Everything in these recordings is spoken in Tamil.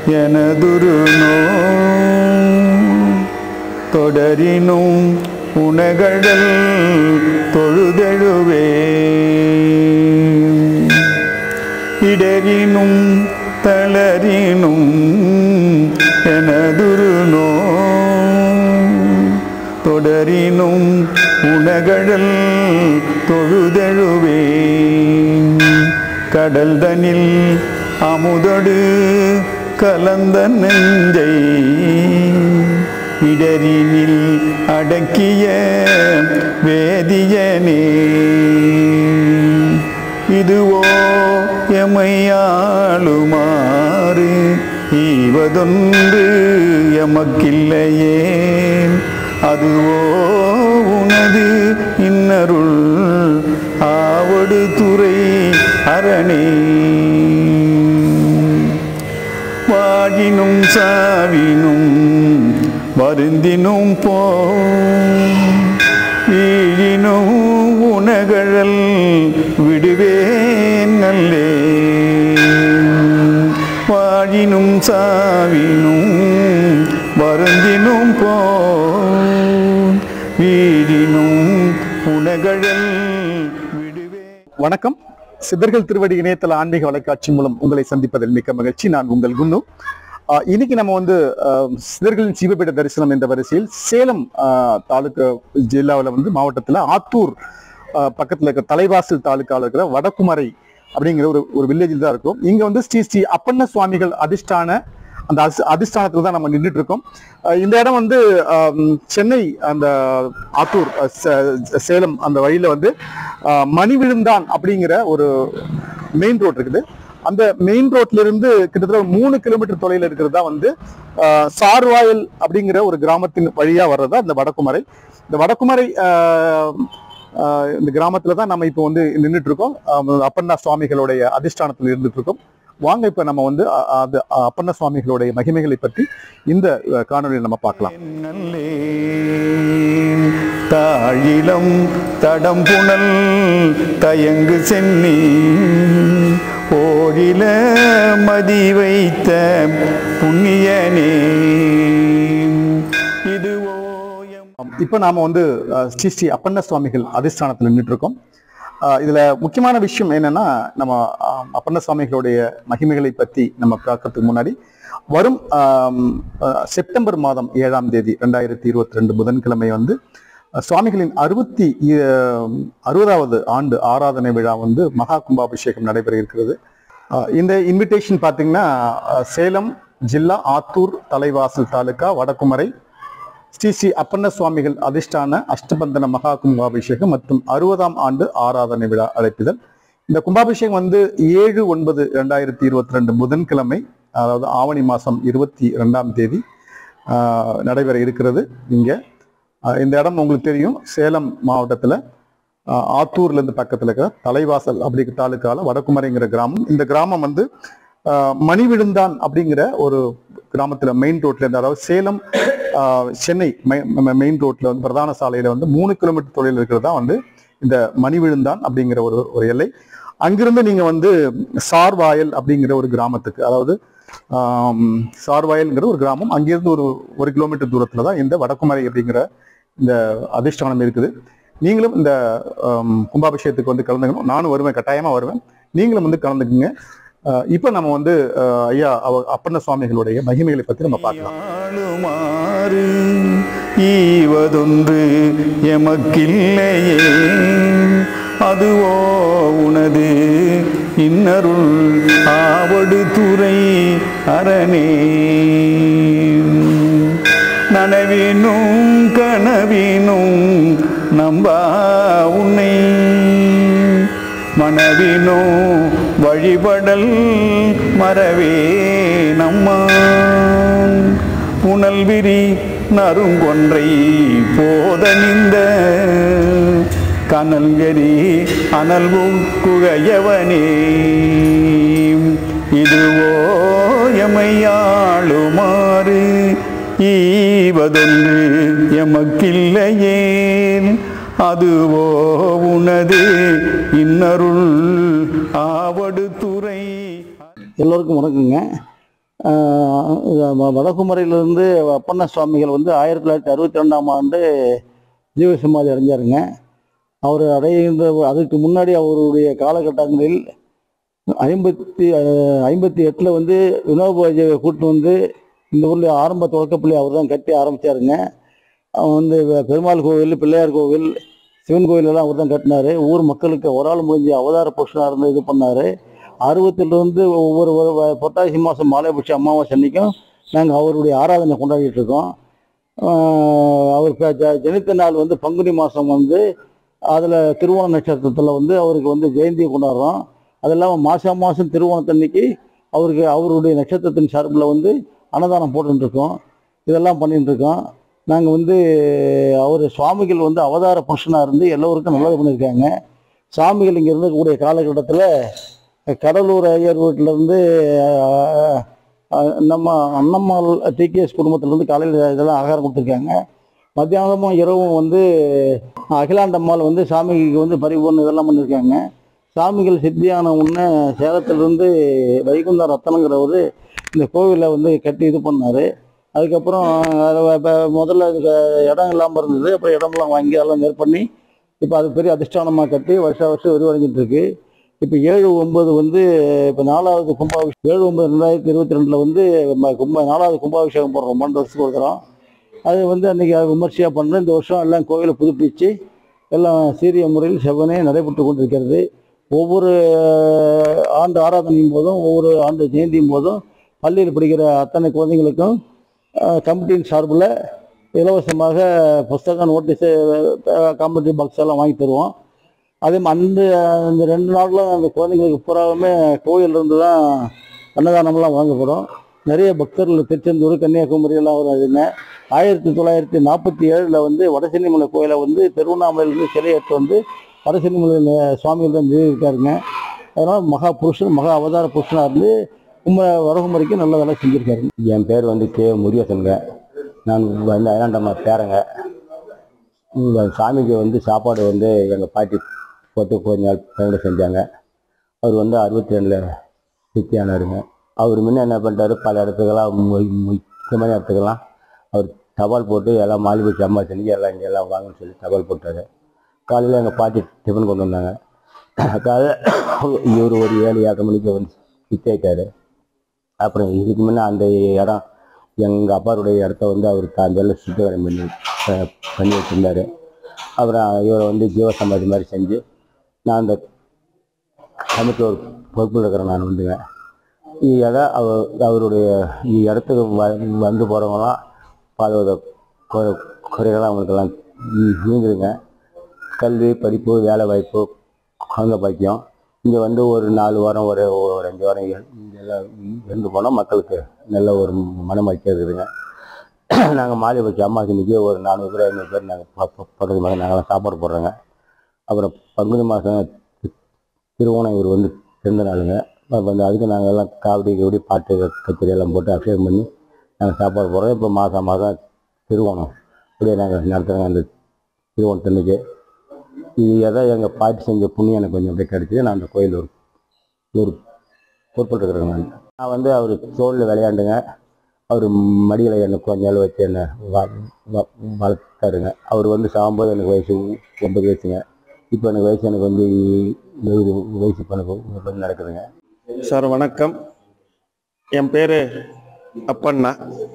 எனதுரு தொடரினும் உணகடல் தொழுதெழுவே இடரினும் தளரினும் எனதுரு தொடரினும் உணகடல் தொழுதெழுவே கடல் தனில் அமுதொடு கலந்த நெஞ்சை இடரினில் அடக்கிய வேதியனே இதுவோ எமையாளுமாறு ஈவதொன்று எமக்கில்லையே அதுவோ உனது இன்னருள் ஆவடு துறை அரணே வாழினும் சாவினும் வருந்தினும் போ வீழினும் உணகழல் விடுவேன் நல்லே வாழினும் சாவினும் வருந்தினும் போ வீழினும் உணகழல் விடுவேன் வணக்கம் சித்தர்கள் திருவடி இணையதள ஆன்மீக வலைக்காட்சி மூலம் உங்களை சந்திப்பதில் மிக்க மகிழ்ச்சி நான் உங்கள் குன்னு ஆஹ் இன்னைக்கு நம்ம வந்து ஆஹ் சித்தர்களின் சிவபீட தரிசனம் என்ற வரிசையில் சேலம் ஆஹ் தாலுகா ஜில்லாவில் வந்து மாவட்டத்தில் ஆத்தூர் ஆஹ் பக்கத்தில் இருக்க தலைவாசல் தாலுக்காவில் இருக்கிற வடக்குமரை அப்படிங்கிற ஒரு ஒரு வில்லேஜில் தான் இருக்கும் இங்க வந்து ஸ்ரீ ஸ்ரீ அப்பண்ண சுவாமிகள் அதிஷ்டான அந்த அஸ்- அதிஷ்டானத்துல தான் நம்ம நின்றுட்டு இருக்கோம் அஹ் இந்த இடம் வந்து ஆம், சென்னை அந்த ஆத்தூர் அஹ், சே- சேலம் அந்த வழியில வந்து அஹ், மணிவிழுந்தான் அப்படிங்கிற ஒரு மெயின் ரோட் இருக்குது அந்த மெயின் ரோட்ல இருந்து கிட்டத்தட்ட ஒரு மூணு கிலோமீட்டர் தொலைவில் இருக்கிறது தான் வந்து அஹ், சார்வாயல் அப்படிங்கிற ஒரு கிராமத்தின் வழியா வர்றதா இந்த வடக்குமரை இந்த வடக்குமரை அஹ், அஹ், இந்த கிராமத்துல தான் நம்ம இப்போ வந்து நின்றுட்டு இருக்கோம் அஹ், அப்பண்ணா சுவாமிகளுடைய அதிஷ்டானத்தில் இருந்துட்டு இருக்கோம் வாங்க இப்ப நம்ம வந்து அ- அது அப்பண்ண சுவாமிகளுடைய மகிமைகளை பற்றி இந்த அஹ், காணொளியில் நம்ம பார்க்கலாம் நல்லே தாழிலம் தடம் புனல் தயங்கு சென்னி ஓரில மதி வைத்த புண்ணியனே இது ஓயம் இப்ப நாம வந்து அஹ், ஸ்ரீ ஸ்ரீ அப்பண்ண சுவாமிகள் அதிஷ்டானத்தில் நின்றுட்டு இருக்கோம் அஹ், இதுல முக்கியமான விஷயம் என்னன்னா நம்ம அஹ், அப்பண்ண சுவாமிகளுடைய மகிமைகளை பத்தி நம்ம பார்க்கறதுக்கு முன்னாடி வரும் ஆம், அஹ், செப்டம்பர் மாதம் ஏழாம் தேதி ரெண்டாயிரத்தி இருபத்தி ரெண்டு புதன்கிழமை வந்து அஹ், சுவாமிகளின் அறுபத்தி அஹ், அறுபதாவது ஆண்டு ஆராதனை விழா வந்து மகா கும்பாபிஷேகம் நடைபெற இருக்கிறது அஹ், இந்த இன்விடேஷன் பார்த்தீங்கன்னா அஹ், சேலம் ஜில்லா ஆத்தூர் தலைவாசல் தாலுகா வடக்குமரை ஸ்ரீ ஸ்ரீ அப்பண்ண சுவாமிகள் அதிஷ்டான அஷ்டபந்தன மகா கும்பாபிஷேகம் மற்றும் அறுபதாம் ஆண்டு ஆராதனை விழா அழைப்பிதழ் இந்த கும்பாபிஷேகம் வந்து ஏழு ஒன்பது ரெண்டாயிரத்தி இருபத்தி ரெண்டு புதன்கிழமை அதாவது ஆவணி மாதம் இருபத்தி ரெண்டாம் தேதி ஆஹ், நடைபெற இருக்கிறது இங்க ஆஹ், இந்த இடம் உங்களுக்கு தெரியும் சேலம் மாவட்டத்தில் ஆத்தூர்ல இருந்து பக்கத்தில் இருக்கிற தலைவாசல் அப்படிங்கிற தாலுக்கால வடக்குமரைங்கிற கிராமம் இந்த கிராமம் வந்து ஆஹ், மணிவிழுந்தான் அப்படிங்கிற ஒரு கிராமத்துல மெயின் ரோட்ல இருந்து அதாவது சேலம் ஆஹ், சென்னை மெயின் ரோட்ல வந்து பிரதான சாலையில வந்து மூணு கிலோமீட்டர் தொலைவில் இருக்கிறது தான் வந்து இந்த மணிவிழுந்தான் அப்படிங்கிற ஒரு ஒரு எல்லை அங்கிருந்து நீங்க வந்து சார்வாயல் அப்படிங்கிற ஒரு கிராமத்துக்கு அதாவது ஆம், சார்வாயல்ங்கிற ஒரு கிராமம் அங்கிருந்து ஒரு ஒரு கிலோமீட்டர் தூரத்துல தான் இந்த வடக்குமரை அப்படிங்கிற இந்த அதிஷ்டானம் இருக்குது நீங்களும் இந்த ஆம், கும்பாபிஷேகத்துக்கு வந்து கலந்துக்கணும் நானும் வருவேன் கட்டாயமா வருவேன் நீங்களும் வந்து கலந்துக்குங்க அஹ் இப்ப நம்ம வந்து அஹ், ஐயா அவ அப்பண்ண சுவாமிகளுடைய மகிமைகளை பத்தி நம்ம பார்க்கலாம் ஆளுமாறு ஈவதொன்று எமக்கில்லையே அதுவோ உனது இன்னருள் ஆவடு துறை அரணே நனவினும் கனவினும் நம்பா உன்னை மனவினோ வழிபடல் மறவே நம்மா புனல் விரி நறுங்கொன்றை போதனிந்த கனல் எரி அனல் குகையவனே இதுவோ எமையாளுமாறு ஈவதொன்று எமக்கில்லையேன் அதுவோ உனது இன்னருள் ஆவடு துறை எல்லோருக்கும் வணக்கங்க ஆஹ் வ- வடகுமரையிலிருந்து அப்பண்ண சுவாமிகள் வந்து ஆயிரத்தி தொள்ளாயிரத்தி அறுபத்தி ரெண்டாம் ஆண்டு ஜீவசமாதி அடைஞ்சாருங்க அவர் அடைகின்ற அதுக்கு முன்னாடி அவருடைய காலகட்டங்களில் ஐம்பத்தி அஹ், ஐம்பத்தி எட்டில் வந்து வினோபாஜியை கூட்டு வந்து இந்த ஊரில் ஆரம்ப தொடக்கப்பள்ளி அவர் தான் கட்டி ஆரம்பித்தாருங்க அவன் வந்து வ- பெருமாள் கோவில் பிள்ளையார் கோவில் சிவன் கோவில் எல்லாம் அவர் தான் கட்டினாரு ஊர் மக்களுக்கு ஒரு ஆள் முடிஞ்சு அவதார புருஷனாக இருந்து இது பண்ணார் அறுபத்திலிருந்து ஒவ்வொரு ஒரு வ- புரட்டாசி மாதம் மாலைபட்ச அமாவாசை அன்னைக்கும் நாங்கள் அவருடைய ஆராதனை கொண்டாடிட்டு இருக்கோம் ஆஹ் அவர் ப- ஜ- ஜனித்த நாள் வந்து பங்குனி மாதம் வந்து அதில் திருவோண நட்சத்திரத்தில் வந்து அவருக்கு வந்து ஜெயந்தி கொண்டாடுறோம் அது இல்லாமல் மாதம் மாதம் திருவோணத்தன்னைக்கு அவருக்கு அவருடைய நட்சத்திரத்தின் சார்பில் வந்து அன்னதானம் போட்டுட்டு இருக்கோம் இதெல்லாம் பண்ணிட்டு இருக்கோம் நாங்கள் வந்து அவர் சுவாமிகள் வந்து அவதார புருஷனாக இருந்து எல்லோருக்கும் நல்லது பண்ணியிருக்காங்க சாமிகள் இங்கே இருக்கக்கூடிய காலகட்டத்தில் கடலூர் ஐயர் வீட்டிலேருந்து நம்ம அண்ணம்மாள் டிகேஎஸ் குடும்பத்திலேருந்து காலையில் இதெல்லாம் ஆகாரம் கொடுத்துருக்காங்க மத்தியானமும் இரவும் வந்து அகிலாண்டம்மாள் வந்து சாமிக்கு வந்து பரிபூர்ணம் இதெல்லாம் பண்ணியிருக்காங்க சாமிகள் சித்தியான உடனே சேலத்திலிருந்து வைகுந்த ரத்தனங்கிறவர் இந்த கோவிலை வந்து கட்டி இது பண்ணார் அதுக்கப்புறம் அது இப்ப முதல்ல இதுக்கு இடம் இல்லாமல் இருந்தது அப்புறம் இடமெல்லாம் வாங்கி அதெல்லாம் நேர் பண்ணி இப்போ அது பெரிய அதிஷ்டானமாக கட்டி வருஷம் வருஷம் விரிவடைஞ்சிட்டு இருக்கு இப்போ ஏழு ஒன்பது வந்து இப்போ நாலாவது கும்பாபிஷேகம் ஏழு ஒன்பது ரெண்டாயிரத்தி இருபத்தி ரெண்டில் வந்து ம- கும்ப நாலாவது கும்பாபிஷேகம் போடுறோம் பன்னெண்டு வருஷத்துக்கு ஒரு தரம் அது வந்து அன்றைக்கி விமர்சையாக பண்ணுறோம் இந்த வருஷம் எல்லாம் கோவிலை புதுப்பிச்சு எல்லாம் சீரிய முறையில் செவ்வனே நடைபெற்று கொண்டிருக்கிறது ஒவ்வொரு ஆண்டு ஆராதனையும் போதும் ஒவ்வொரு ஆண்டு ஜெயந்தியும் போதும் பள்ளியில் படிக்கிற அத்தனை குழந்தைங்களுக்கும் அஹ், கமிட்டியின் சார்பில் இலவசமாக புஸ்தகம் நோட்டீஸு காம்படிட்டிவ் பாக்ஸ் எல்லாம் வாங்கி தருவோம் அதே மாதிரி அந்த அந்த ரெண்டு நாளில் அந்த குழந்தைங்களுக்கு பூராவுமே கோயிலிருந்து தான் அன்னதானம்லாம் வாங்கப்படும் நிறைய பக்தர்கள் திருச்செந்தூர் கன்னியாகுமரி எல்லாம் வருதுங்க ஆயிரத்தி தொள்ளாயிரத்தி நாற்பத்தி ஏழில் வந்து வடசென்னிமலை கோயிலை வந்து திருவண்ணாமலையிலேருந்து சிலை எடுத்து வந்து வடசென்னிமலை சுவாமிகள் தான் இருக்காருங்க அதனால் மகா புருஷன் மகா அவதார புருஷனாக இருந்து கும்ப வடகுமரிக்கு நல்ல வேலை செஞ்சுருக்காருங்க என் பேர் வந்து கே முருகேசனுங்க நான் வந்து அயலாண்டம்மா பேரங்க இந்த சாமிக்கு வந்து சாப்பாடு வந்து எங்கள் பாட்டி போட்டு கொஞ்ச நாள் பயணம் செஞ்சாங்க அவர் வந்து அறுபத்தி ரெண்டில் சித்தியானாருங்க அவர் முன்ன என்ன பண்ணிட்டாரு பல இடத்துக்கெல்லாம் மு- முக்கியமான இடத்துக்கெல்லாம் அவர் தபால் போட்டு எல்லாம் மாலிபட்சி அம்மா செஞ்சு எல்லாம் இங்கே எல்லாம் வாங்கன்னு சொல்லி தபால் போட்டார் காலையில் எங்கள் பாட்டி டிஃபன் கொண்டு வந்தாங்க காலையில் இவர் ஒரு ஏழு ஏழரை மணிக்கு வந்து சித்தி ஆயிட்டாரு அப்புறம் இதுக்கு முன்னே அந்த இடம் எங்கள் அப்பாருடைய இடத்த வந்து அவர் தான் பேரில் சுத்தகரம் பண்ணி அஹ், பண்ணி வச்சுருந்தாரு அப்புறம் இவரை வந்து ஜீவசமாதி மாதிரி செஞ்சு நான் அந்த கமிட்டியில் ஒரு பொறுப்பில் இருக்கிறேன் நான் வந்துங்க இடம் அவர் அவருடைய இடத்துக்கு வ வந்து போகிறவங்களாம் பலவித குறை- குறைகள்லாம் அவங்களுக்கெல்லாம் நீ- நீங்குதுங்க கல்வி படிப்பு வேலை வாய்ப்பு குழந்தை பாக்கியம் இங்கே வந்து ஒரு நாலு வாரம் ஒரு ஒரு அஞ்சு வாரம் இங்க- இங்க எல்லாம் இருந்து போனால் மக்களுக்கு நல்ல ஒரு மனமகிழ்ச்சி இருக்குதுங்க நாங்கள் மாலை வச்சு அம்மாவுக்கு இன்றைக்கி ஒரு நானூறு பேர் ஐநூறு பேர் நாங்கள் பக்கத்து மாதிரி நாங்களாம் சாப்பாடு போடுறோங்க அப்புறம் பங்குனி மாதம் திருவோணம் இவர் வந்து பிறந்த நாளுங்க அப்ப வந்து அதுக்கு நாங்கள் எல்லாம் காவடி கீவடி பாட்டு கச்சேரி எல்லாம் போட்டு அபிஷேகம் பண்ணி நாங்கள் சாப்பாடு போடுறோம் இப்போ மாதம் மாதம் திருவோணம் இப்படியே நாங்கள் நடத்துகிறோங்க அந்த திருவோணத்தன்னைக்கு இது எதாவது எங்கள் பாட்டி செஞ்ச புண்ணியம் எனக்கு கொஞ்சம் அப்படியே கிடச்சி நான் அந்த கோயில் ஒரு ஒரு பொறுப்பிட்டுருக்குறேங்க நான் நான் வந்து அவர் தோளில் விளையாண்டுங்க அவர் மடியில் என்னை கொஞ்ச நாள் வச்சு என்னை வ- வ- வளர்த்தாருங்க அவர் வந்து சாகும்போது எனக்கு வயசு ஒன்பது வயசுங்க இப்போ எனக்கு வயசு எனக்கு வந்து எழுபது வயசு இப்போ எனக்கு வந்து நடக்குதுங்க சார் வணக்கம் என் பேர் அப்பண்ணா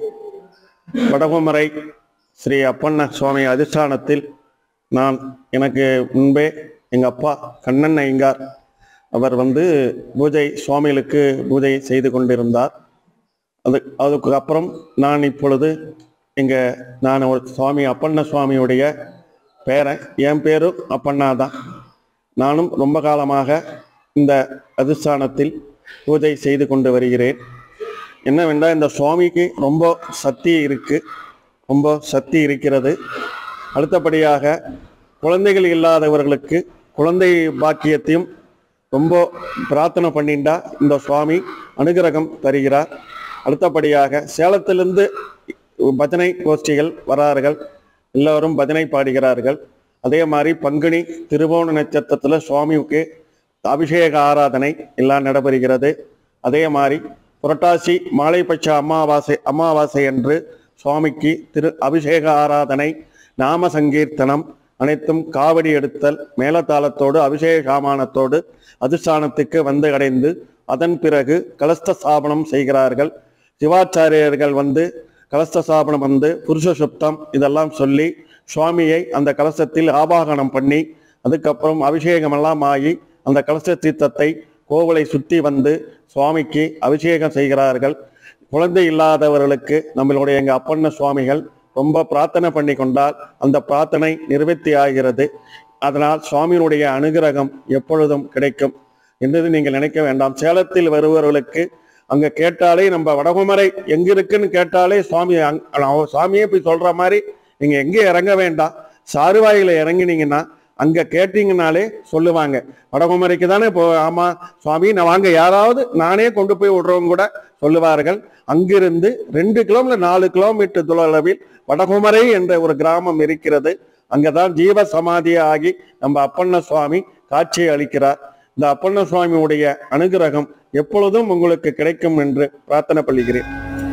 வடகுமரை ஸ்ரீ அப்பண்ண சுவாமி அதிஷ்டானத்தில் நான் எனக்கு முன்பே எங்கள் அப்பா கண்ணன் ஐயங்கார் அவர் வந்து பூஜை சுவாமிகளுக்கு பூஜை செய்து கொண்டிருந்தார் அது அதுக்கு அப்புறம் நான் இப்பொழுது இங்கே நான் ஒரு சுவாமி அப்பண்ண சுவாமியுடைய பேரன் என் பேரும் அப்பண்ணா தான் நானும் ரொம்ப காலமாக இந்த அதிஷ்டானத்தில் பூஜை செய்து கொண்டு வருகிறேன் என்னவென்றால் இந்த சுவாமிக்கு ரொம்ப சக்தி இருக்கு ரொம்ப சக்தி இருக்கிறது அடுத்தபடியாக குழந்தைகள் இல்லாதவர்களுக்கு குழந்தை பாக்கியத்தையும் ரொம்ப பிரார்த்தனை பண்ணிண்டா இந்த சுவாமி அனுகிரகம் தருகிறார் அடுத்தபடியாக சேலத்திலிருந்து பஜனை கோஷ்டிகள் வரார்கள் எல்லோரும் பஜனை பாடுகிறார்கள் அதே மாதிரி பங்குனி திருவோண நட்சத்திரத்தில் சுவாமிக்கு அபிஷேக ஆராதனை எல்லாம் நடைபெறுகிறது அதே மாதிரி புரட்டாசி மாலைப்பட்ச அமாவாசை அமாவாசை அன்று சுவாமிக்கு திரு அபிஷேக ஆராதனை நாம சங்கீர்த்தனம் அனைத்தும் காவடி எடுத்தல் மேலதாளத்தோடு அபிஷேக சாமானத்தோடு அதிஷ்டானத்துக்கு வந்து அடைந்து அதன் பிறகு கலஸ்த ஸ்தாபனம் செய்கிறார்கள் சிவாச்சாரியர்கள் வந்து கலஸ்த ஸ்தாபனம் வந்து புருஷ சுத்தம் இதெல்லாம் சொல்லி சுவாமியை அந்த கலசத்தில் ஆபாகனம் பண்ணி அதுக்கப்புறம் அபிஷேகம் எல்லாம் ஆகி அந்த கலச தீர்த்தத்தை கோவிலை சுற்றி வந்து சுவாமிக்கு அபிஷேகம் செய்கிறார்கள் குழந்தை இல்லாதவர்களுக்கு நம்மளுடைய எங்க அப்பண்ண சுவாமிகள் ரொம்ப பிரார்த்தனை பண்ணி கொண்டால் அந்த பிரார்த்தனை நிறைவேற்றி ஆகிறது அதனால் சுவாமியினுடைய அனுகிரகம் எப்பொழுதும் கிடைக்கும் என்றது நீங்கள் நினைக்க வேண்டாம் சேலத்தில் வருபவர்களுக்கு அங்க கேட்டாலே நம்ம வடகுமரை எங்க இருக்குன்னு கேட்டாலே சுவாமி அங்க- அவ- சுவாமியே போய் சொல்ற மாதிரி நீங்க எங்க இறங்க வேண்டாம் சாருவாயில இறங்கினீங்கன்னா அங்க கேட்டீங்கனாலே சொல்லுவாங்க வடகுமரைக்கு தானே போ ஆமா சுவாமி நான் வாங்க யாராவது நானே கொண்டு போய் விடுறவங்க கூட சொல்லுவார்கள் அங்கிருந்து ரெண்டு கிலோமீட்டர் நாலு கிலோமீட்டர் தொலைவில் வடகுமரை என்ற ஒரு கிராமம் இருக்கிறது அங்கதான் ஜீவ சமாதி ஆகி நம்ம அப்பண்ண சுவாமி காட்சி அளிக்கிறார் இந்த அப்பண்ண சுவாமியுடைய அனுகிரகம் எப்பொழுதும் உங்களுக்கு கிடைக்கும் என்று பிரார்த்தனை பண்ணுகிறேன்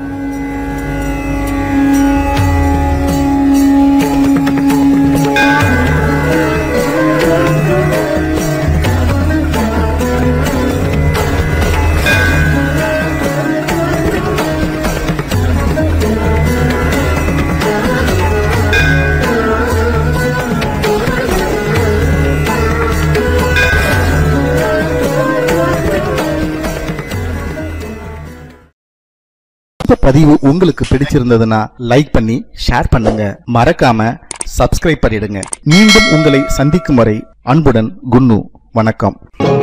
இந்த பதிவு உங்களுக்கு பிடிச்சிருந்ததுன்னா லைக் பண்ணி ஷேர் பண்ணுங்க மறக்காம சப்ஸ்கிரைப் பண்ணிடுங்க மீண்டும் உங்களை சந்திக்கும் வரை அன்புடன் குன்னு வணக்கம்